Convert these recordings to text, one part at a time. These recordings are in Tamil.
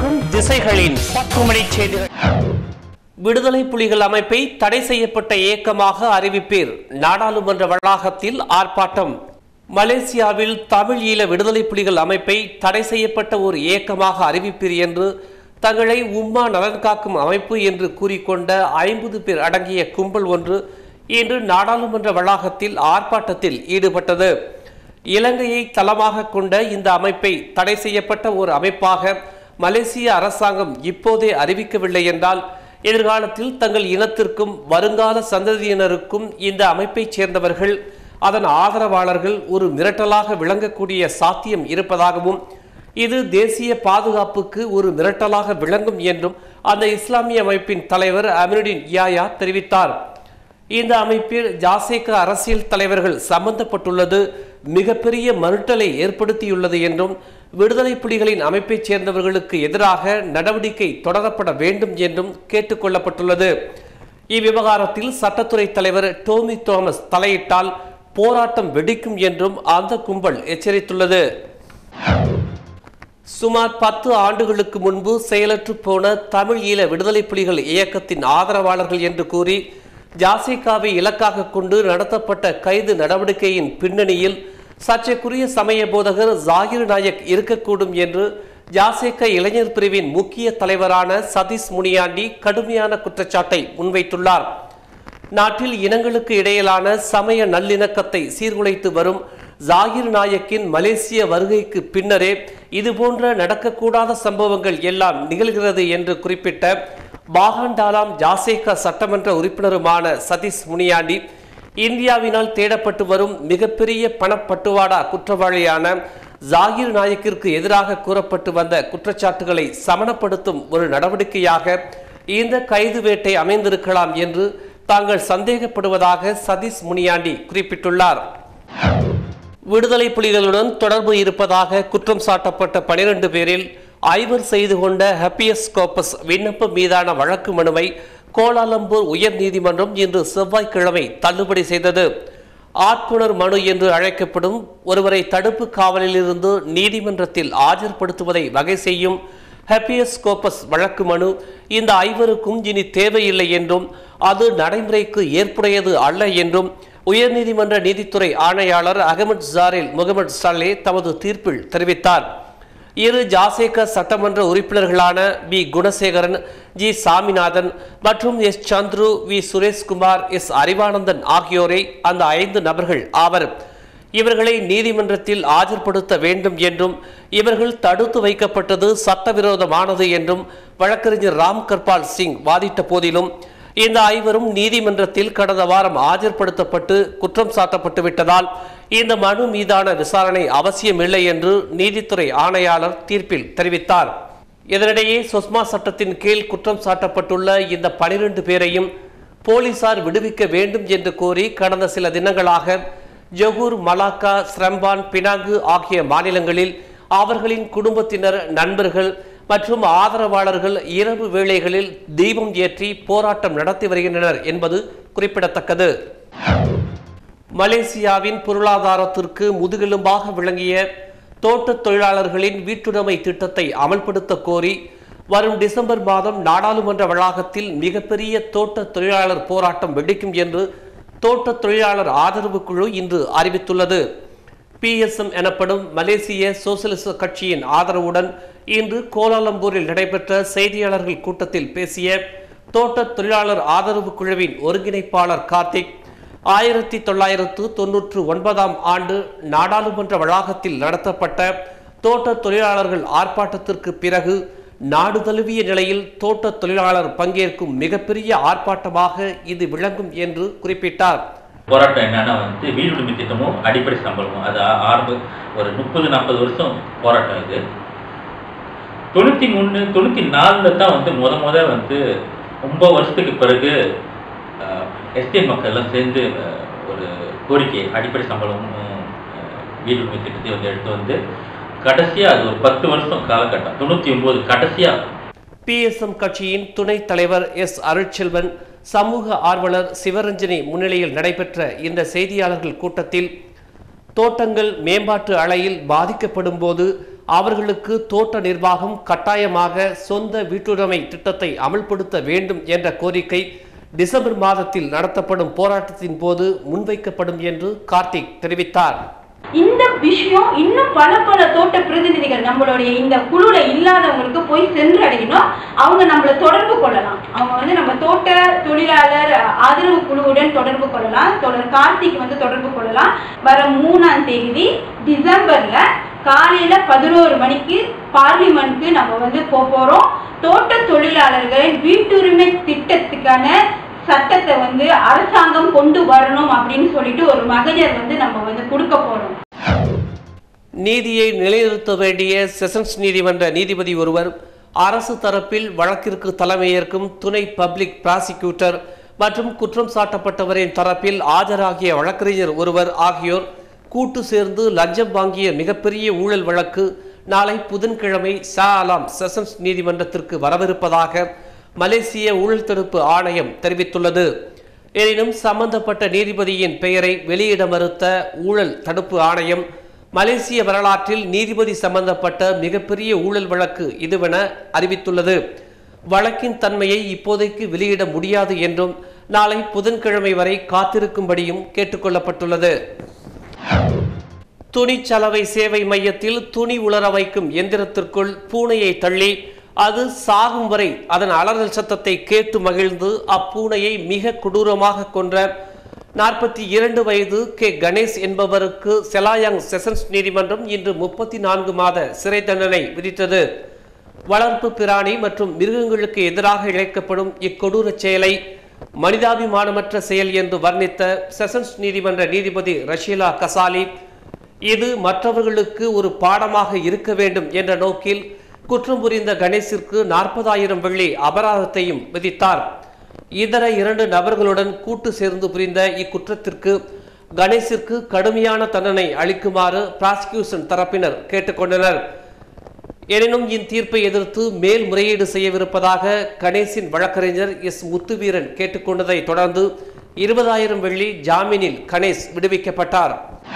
மற்றும் திசைகளின் பத்துமணி செய்திகள் விடுதலை புலிகள் அமைப்பை தடை செய்யப்பட்ட இயக்கமாக அறிவிப்பீர் நாடாளுமன்ற வளாகத்தில் ஆர்ப்பாட்டம் மலேசியாவில் தமிழ் ஈழ விடுதலை புலிகள் அமைப்பை தடை செய்யப்பட்ட ஒரு இயக்கமாக அறிவிப்பீர் என்று தங்களை உம்மா நலன் காக்கும் அமைப்பு என்று கூறிக்கொண்ட ஐம்பது பேர் அடங்கிய கும்பல் ஒன்று இன்று நாடாளுமன்ற வளாகத்தில் ஆர்ப்பாட்டத்தில் ஈடுபட்டது இலங்கையை தளமாக கொண்ட இந்த அமைப்பை தடை செய்யப்பட்ட ஒரு அமைப்பாக மலேசிய அரசாங்கம் இப்போதே அறிவிக்கவில்லை என்றால் எதிர்காலத்தில் தங்கள் இனத்திற்கும் வருங்கால சந்ததியினருக்கும் இந்த அமைப்பைச் சேர்ந்தவர்கள் அதன் ஆதரவாளர்கள் ஒரு மிரட்டலாக விளங்கக்கூடிய சாத்தியம் இருப்பதாகவும் இது தேசிய பாதுகாப்புக்கு ஒரு மிரட்டலாக விளங்கும் என்றும் அந்த இஸ்லாமிய அமைப்பின் தலைவர் அமினுடின் யாயா தெரிவித்தார் இந்த அமைப்பில் ஜாசேக அரசியல் தலைவர்கள் சம்பந்தப்பட்டுள்ளது மிகப்பெரிய மறுட்டலை ஏற்படுத்தியுள்ளது என்றும் விடுதலை புலிகளின் அமைப்பைச் சேர்ந்தவர்களுக்கு எதிராக நடவடிக்கை தொடரப்பட வேண்டும் என்றும் கேட்டுக்கொள்ளப்பட்டுள்ளது இவ்விவகாரத்தில் சட்டத்துறை தலைவர் டோமி தோமஸ் தலையிட்டால் போராட்டம் வெடிக்கும் என்றும் அந்த கும்பல் எச்சரித்துள்ளது சுமார் பத்து ஆண்டுகளுக்கு முன்பு செயலற்று போன தமிழ் ஈழ விடுதலை புலிகள் இயக்கத்தின் ஆதரவாளர்கள் என்று கூறி ஜாசிகாவை இலக்காக கொண்டு நடத்தப்பட்ட கைது நடவடிக்கையின் பின்னணியில் சர்ச்சைக்குரிய சமய போதகர் ஜாகிர் நாயக் இருக்கக்கூடும் என்று ஜாசேக இளைஞர் பிரிவின் முக்கிய தலைவரான சதீஷ் முனியாண்டி கடுமையான குற்றச்சாட்டை முன்வைத்துள்ளார் நாட்டில் இனங்களுக்கு இடையிலான சமய நல்லிணக்கத்தை சீர்குலைத்து வரும் ஜாகிர் நாயக்கின் மலேசிய வருகைக்கு பின்னரே இதுபோன்ற நடக்கக்கூடாத சம்பவங்கள் எல்லாம் நிகழ்கிறது என்று குறிப்பிட்ட பாகாண்டாலாம் ஜாசேகா சட்டமன்ற உறுப்பினருமான சதீஷ் முனியாண்டி இந்தியாவினால் தேடப்பட்டு வரும் மிகப்பெரிய பணப்பட்டுவாடா குற்றவாளியான ஜாகிர் நாயக்கிற்கு எதிராக கூறப்பட்டு வந்த குற்றச்சாட்டுகளை சமணப்படுத்தும் ஒரு நடவடிக்கையாக இந்த கைது வேட்டை அமைந்திருக்கலாம் என்று தாங்கள் சந்தேகப்படுவதாக சதீஷ் முனியாண்டி குறிப்பிட்டுள்ளார் விடுதலை புலிகளுடன் தொடர்பு இருப்பதாக குற்றம் சாட்டப்பட்ட பனிரெண்டு பேரில் ஐவர் செய்து கொண்ட ஹப்பியஸ் கோப்பஸ் விண்ணப்பம் மீதான வழக்கு மனுவை கோலாலம்பூர் உயர் நீதிமன்றம் இன்று செவ்வாய்க்கிழமை தள்ளுபடி செய்தது ஆட்குணர் மனு என்று அழைக்கப்படும் ஒருவரை தடுப்பு காவலிலிருந்து நீதிமன்றத்தில் ஆஜர்படுத்துவதை வகை செய்யும் ஹப்பியஸ் கோப்பஸ் வழக்கு மனு இந்த ஐவருக்கும் இனி தேவையில்லை என்றும் அது நடைமுறைக்கு ஏற்புடையது அல்ல என்றும் உயர்நீதிமன்ற நீதித்துறை ஆணையாளர் அகமது ஜாரில் முகமது சல்லே தமது தீர்ப்பில் தெரிவித்தார் இரு ஜாசேக சட்டமன்ற உறுப்பினர்களான பி குணசேகரன் ஜி சாமிநாதன் மற்றும் S Chandru V Sureshkumar S Arivanandan ஆகியோரை அந்த ஐந்து நபர்கள் ஆவர் இவர்களை நீதிமன்றத்தில் ஆஜர்படுத்த வேண்டும் என்றும் இவர்கள் தடுத்து வைக்கப்பட்டது சட்டவிரோதமானது என்றும் வழக்கறிஞர் ராம் கர்பால் சிங் வாதிட்ட போதிலும் இந்த ஐவரும் நீதிமன்றத்தில் கடந்த வாரம் ஆஜர்படுத்தப்பட்டு குற்றம் சாட்டப்பட்டு விட்டதால் இந்த மனு மீதான விசாரணை அவசியமில்லை என்று நீதித்துறை ஆணையாளர் தீர்ப்பில் தெரிவித்தார் இதனிடையே சொஸ்மா சட்டத்தின் கீழ் குற்றம் சாட்டப்பட்டுள்ள இந்த பனிரெண்டு பேரையும் போலீசார் விடுவிக்க வேண்டும் என்று கோரி கடந்த சில தினங்களாக ஜொகூர் மலாக்கா ஸ்ரம்பான் பினாங்கு ஆகிய மாநிலங்களில் அவர்களின் குடும்பத்தினர் நண்பர்கள் மற்றும் ஆதரவாளர்கள் இரவு வேளைகளில் தீபம் ஏற்றி போராட்டம் நடத்தி வருகின்றனர் என்பது குறிப்பிடத்தக்கது மலேசியாவின் பொருளாதாரத்திற்கு முதுகெலும்பாக விளங்கிய தோட்டத் தொழிலாளர்களின் வீட்டுடைமை திட்டத்தை அமல்படுத்த கோரி வரும் டிசம்பர் மாதம் நாடாளுமன்ற வளாகத்தில் மிகப்பெரிய தோட்ட தொழிலாளர் போராட்டம் வெடிக்கும் என்று தோட்ட தொழிலாளர் ஆதரவு குழு இன்று அறிவித்துள்ளது பிஎஸ்எம் எனப்படும் மலேசிய சோசலிச கட்சியின் ஆதரவுடன் இன்று கோலாலம்பூரில் நடைபெற்ற செய்தியாளர்கள் கூட்டத்தில் பேசிய தோட்ட தொழிலாளர் ஆதரவு குழுவின் ஒருங்கிணைப்பாளர் கார்த்திக் ஆயிரத்தி தொள்ளாயிரத்து தொன்னூற்று ஒன்பதாம் ஆண்டு நாடாளுமன்ற வளாகத்தில் நடத்தப்பட்ட தோட்ட தொழிலாளர்கள் ஆர்ப்பாட்டத்திற்கு பிறகு நாடு தழுவிய நிலையில் தோட்ட தொழிலாளர் பங்கேற்கும் மிகப்பெரிய ஆர்ப்பாட்டமாக இது விளங்கும் என்று குறிப்பிட்டார் போராட்டம் என்னன்னா வந்து வீடுரிமை திட்டமும் அடிப்படை சம்பளமும் அது ஆ- ஆரம்ப ஒரு முப்பது நாற்பது வருஷம் போராட்டம் இது தொண்ணூற்றி மூணு தொண்ணூற்றி நாலில் தான் வந்து முத முத வந்து ஒன்பது வருஷத்துக்கு பிறகு எஸ்டேட் மக்கள் எல்லாம் சேர்ந்து அஹ், ஒரு கோரிக்கை அடிப்படை சம்பளமும் அஹ், வீடுரிமை திட்டத்தையும் வந்து எடுத்து வந்து கடைசியாக அது ஒரு பத்து வருஷம் காலகட்டம் தொண்ணூற்றி ஒம்பது கடைசியாக பிஎஸ்எம் கட்சியின் துணைத் தலைவர் எஸ் அருட்செல்வன் சமூக ஆர்வலர் சிவரஞ்சனி முன்னிலையில் நடைபெற்ற இந்த செய்தியாளர்கள் கூட்டத்தில் தோட்டங்கள் மேம்பாட்டு அலையில் பாதிக்கப்படும் போது அவர்களுக்கு தோட்ட நிர்வாகம் கட்டாயமாக சொந்த வீட்டுடைமை திட்டத்தை அமல்படுத்த வேண்டும் என்ற கோரிக்கை டிசம்பர் மாதத்தில் நடத்தப்படும் போராட்டத்தின் போது முன்வைக்கப்படும் என்று கார்த்திக் தெரிவித்தார் இந்த விஷயம் இன்னும் பல பல தோட்ட பிரதிநிதிகள் நம்மளுடைய இந்த குழுல இல்லாதவங்களுக்கு போய் சென்றடையணும் அவங்க நம்மள தொடர்பு கொள்ளலாம் அவங்க வந்து நம்ம தோட்ட தொழிலாளர் ஆதரவு குழுவுடன் தொடர்பு கொள்ளலாம் தொடர் கார்த்திக் வந்து தொடர்பு கொள்ளலாம் வர மூணாம் தேதி டிசம்பர்ல காலையில பதினோரு மணிக்கு பார்லிமெண்ட்க்கு நம்ம வந்து போக போறோம் தோட்ட தொழிலாளர்களின் வீட்டுரிமை திட்டத்துக்கான சட்டத்தை வந்து அரசாங்கம் கொண்டு வரணும் அப்படின்னு சொல்லிட்டு ஒரு மகஜர் வந்து நம்ம வந்து கொடுக்க போறோம் நீதியை நிலைநிறுத்த வேண்டிய செஷன்ஸ் நீதிமன்ற நீதிபதி ஒருவர் அரசு தரப்பில் வழக்கிற்கு தலைமையேற்கும் துணை பப்ளிக் பிராசிக்யூட்டர் மற்றும் குற்றம் சாட்டப்பட்டவரின் தரப்பில் ஆஜராகிய வழக்கறிஞர் ஒருவர் ஆகியோர் கூட்டு சேர்ந்து லஞ்சம் வாங்கிய மிகப்பெரிய ஊழல் வழக்கு நாளை புதன்கிழமை ஷா அலாம் செஷன்ஸ் நீதிமன்றத்திற்கு வரவிருப்பதாக மலேசிய ஊழல் தடுப்பு ஆணையம் தெரிவித்துள்ளது எனினும் சம்பந்தப்பட்ட நீதிபதியின் பெயரை வெளியிட மறுத்த ஊழல் தடுப்பு ஆணையம் மலேசிய வரலாற்றில் நீதிபதி சம்பந்தப்பட்ட மிகப்பெரிய ஊழல் வழக்கு இதுவென அறிவித்துள்ளது வழக்கின் தன்மையை இப்போதைக்கு வெளியிட முடியாது என்றும் நாளை புதன்கிழமை வரை காத்திருக்கும்படியும் கேட்டுக்கொள்ளப்பட்டுள்ளது துணி சலவை சேவை மையத்தில் துணி உலர வைக்கும் எந்திரத்திற்குள் பூனையை தள்ளி அது சாகும் வரை அதன் அலறல் சத்தத்தை கேட்டு மகிழ்ந்து அப்பூனையை மிக கொடூரமாக கொன்ற நாற்பத்தி இரண்டு வயது கே கணேஷ் என்பவருக்கு செலாயாங் செஷன்ஸ் நீதிமன்றம் இன்று முப்பத்தி நான்கு மாத சிறை தண்டனை விதித்தது வளர்ப்பு பிராணி மற்றும் மிருகங்களுக்கு எதிராக இழைக்கப்படும் இக்கொடூரச் செயலை மனிதாபிமானமற்ற செயல் என்று வர்ணித்த செஷன்ஸ் நீதிமன்ற நீதிபதி ரஷீலா கசாலி இது மற்றவர்களுக்கு ஒரு பாடமாக இருக்க வேண்டும் என்ற நோக்கில் குற்றம் புரிந்த கணேஷிற்கு நாற்பதாயிரம் வெள்ளி அபராதத்தையும் விதித்தார் இதர இரண்டு நபர்களுடன் கூட்டு சேர்ந்து புரிந்த இக்குற்றத்திற்கு கணேஷிற்கு கடுமையான தண்டனை அளிக்குமாறு பிராசிகியூஷன் தரப்பினர் கேட்டுக்கொண்டனர் எனினும் இத்தீர்ப்பை எதிர்த்து மேல்முறையீடு செய்யவிருப்பதாக கணேசின் வழக்கறிஞர் எஸ் முத்துவீரன் கேட்டுக்கொண்டதை தொடர்ந்து இருபதாயிரம் வெள்ளி ஜாமீனில் கணேஷ் விடுவிக்கப்பட்டார்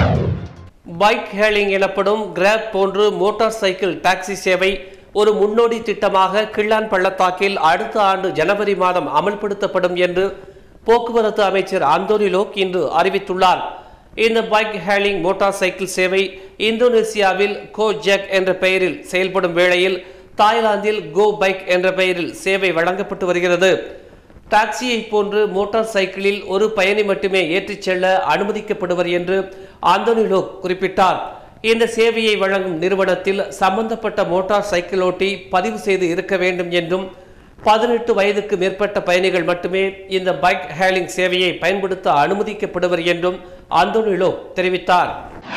பைக் ஹேலிங் எனப்படும் கிராப் போன்று மோட்டார் சைக்கிள் டாக்ஸி சேவை ஒரு முன்னோடி திட்டமாக கிள்ளான் பள்ளத்தாக்கில் அடுத்த ஆண்டு ஜனவரி மாதம் அமல்படுத்தப்படும் என்று போக்குவரத்து அமைச்சர் அந்தோனி லோக் இன்று அறிவித்துள்ளார் இந்த பைக் ஹேலிங் மோட்டார் சைக்கிள் சேவை இந்தோனேசியாவில் கோ ஜெக் என்ற பெயரில் செயல்படும் வேளையில் தாய்லாந்தில் கோ பைக் என்ற பெயரில் சேவை வழங்கப்பட்டு வருகிறது டாக்ஸியை போன்று மோட்டார் சைக்கிளில் ஒரு பயணி மட்டுமே ஏற்றிச் செல்ல அனுமதிக்கப்படுவர் என்று ஆந்தோனி லோக் குறிப்பிட்டார் இந்த சேவையை வழங்கும் நிறுவனத்தில் சம்பந்தப்பட்ட மோட்டார் சைக்கிள் ஓட்டி பதிவு செய்து இருக்க வேண்டும் என்றும் பதினெட்டு வயதுக்கு மேற்பட்ட பயணிகள் மட்டுமே இந்த பைக் ஹேலிங் சேவையை பயன்படுத்த அனுமதிக்கப்படுவர் என்றும் ஆந்தோனி லோக் தெரிவித்தார்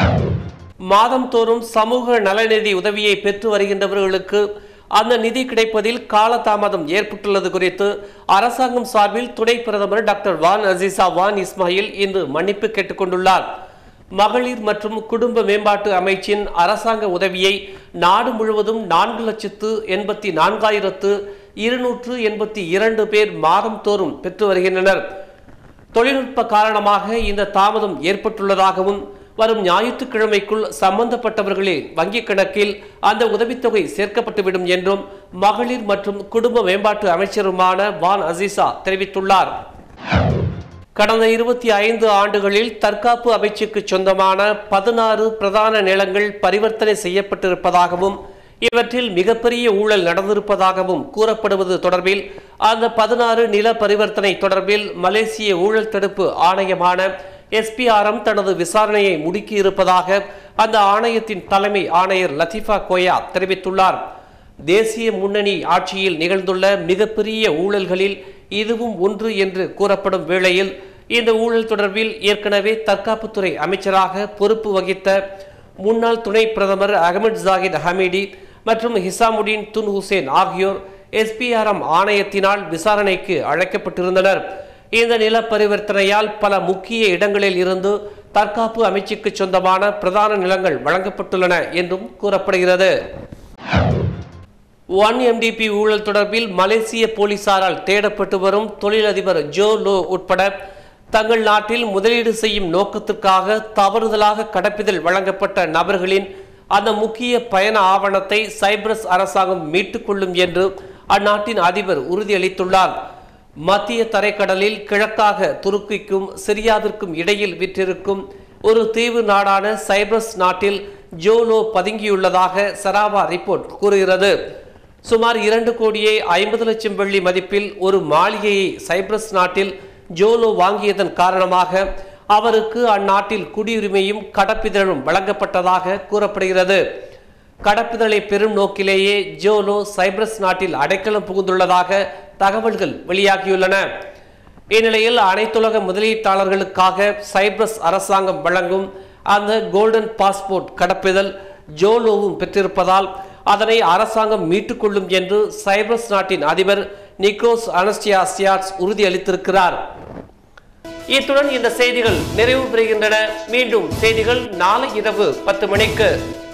மாதந்தோறும் சமூக நலநிதி உதவியை பெற்று வருகின்றவர்களுக்கு அந்த நிதி கிடைப்பதில் காலதாமதம் ஏற்பட்டுள்ளது குறித்து அரசாங்கம் சார்பில் துணை பிரதமர் doctor Wan Azizah Wan Ismail இன்று மன்னிப்பு கேட்டுக்கொண்டுள்ளார் மகளிர் மற்றும் குடும்ப மேம்பாட்டு அமைச்சின் அரசாங்க உதவியை நாடு முழுவதும் நான்கு லட்சத்து எண்பத்தி நான்காயிரத்து இருநூற்று எண்பத்தி இரண்டு பேர் மாதந்தோறும் பெற்று வருகின்றனர் தொழில்நுட்ப காரணமாக இந்த தாமதம் ஏற்பட்டுள்ளதாகவும் வரும் ஞாயிற்றுக்கிழமைக்குள் சம்பந்தப்பட்டவர்களின் வங்கிக் கணக்கில் அந்த உதவித்தொகை சேர்க்கப்பட்டுவிடும் என்றும் மகளிர் மற்றும் குடும்ப மேம்பாட்டு அமைச்சருமான வான் அசீசா தெரிவித்துள்ளார் கடந்த இருபத்தி ஐந்து ஆண்டுகளில் தற்காப்பு அமைச்சுக்கு சொந்தமான பதினாறு பிரதான நிலங்கள் பரிவர்த்தனை செய்யப்பட்டிருப்பதாகவும் இவற்றில் மிகப்பெரிய ஊழல் நடந்திருப்பதாகவும் கூறப்படுவது தொடர்பில் அந்த பதினாறு நில பரிவர்த்தனை தொடர்பில் மலேசிய ஊழல் தடுப்பு ஆணையமான எஸ்பிஆர்எம் தனது விசாரணையை முடுக்கியிருப்பதாக அந்த ஆணையத்தின் தலைமை ஆணையர் லத்திஃபா கோயா தெரிவித்துள்ளார் தேசிய முன்னணி ஆட்சியில் நிகழ்ந்துள்ள மிகப்பெரிய ஊழல்களில் இதுவும் ஒன்று என்று கூறப்படும் வேளையில் இந்த ஊழல் தொடர்பில் ஏற்கனவே தற்காப்புத்துறை அமைச்சராக பொறுப்பு வகித்த முன்னாள் துணை பிரதமர் அகமது ஜாகித் ஹமீடி மற்றும் ஹிசாமுடீன் துன் ஹுசேன் ஆகியோர் எஸ்பிஆர்எம் ஆணையத்தினால் விசாரணைக்கு அழைக்கப்பட்டிருந்தனர் இந்த நில பரிவர்த்தனையால் பல முக்கிய இடங்களில் இருந்து தற்காப்பு அமைச்சுக்கு சொந்தமான பிரதான நிலங்கள் வழங்கப்பட்டுள்ளன என்றும் கூறப்படுகிறது ஒன் எம்டிபி ஊழல் தொடர்பில் மலேசிய போலீசாரால் தேடப்பட்டு வரும் தொழிலதிபர் ஜோ லோ உட்பட தங்கள் நாட்டில் முதலீடு செய்யும் நோக்கத்திற்காக தவறுதலாக கடப்பிதழ் வழங்கப்பட்ட நபர்களின் அந்த முக்கிய பயண ஆவணத்தை சைப்ரஸ் அரசாங்கம் மீட்டுக் கொள்ளும் என்று அந்நாட்டின் அதிபர் உறுதியளித்துள்ளார் மத்திய தரைக்கடலில் கிழக்காக துருக்கிக்கும் சிரியாவிற்கும் இடையில் விற்றிருக்கும் ஒரு தீவு நாடான சைப்ரஸ் நாட்டில் ஜோலோ பதுங்கியுள்ளதாக சராவா ரிப்போர்ட் கூறுகிறது சுமார் இரண்டு கோடியே ஐம்பது லட்சம் வெள்ளி மதிப்பில் ஒரு மாளிகையை சைப்ரஸ் நாட்டில் ஜோலோ வாங்கியதன் காரணமாக அவருக்கு அந்நாட்டில் குடியுரிமையும் கடப்பிதழும் வழங்கப்பட்டதாக கூறப்படுகிறது கடப்பிதழை பெறும் நோக்கிலேயே ஜோலோ சைப்ரஸ் நாட்டில் அடைக்கலம் புகுந்துள்ளதாக தகவல்கள் வெளியாகியுள்ளன இந்நிலையில் அனைத்துலக முதலீட்டாளர்களுக்காக சைப்ரஸ் அரசாங்கம் வழங்கும் அந்த கோல்டன் பாஸ்போர்ட் கடப்பிதழ் ஜோலோவும் பெற்றிருப்பதால் அதனை அரசாங்கம் மீட்டுக்கொள்ளும் என்று சைப்ரஸ் நாட்டின் அதிபர் நிக்கோஸ் அனஸ்டியாசியாட்ஸ் உறுதியளித்திருக்கிறார் இத்துடன் இந்த செய்திகள் நிறைவு பெறுகின்றன மீண்டும் செய்திகள் நாளை இரவு பத்து மணிக்கு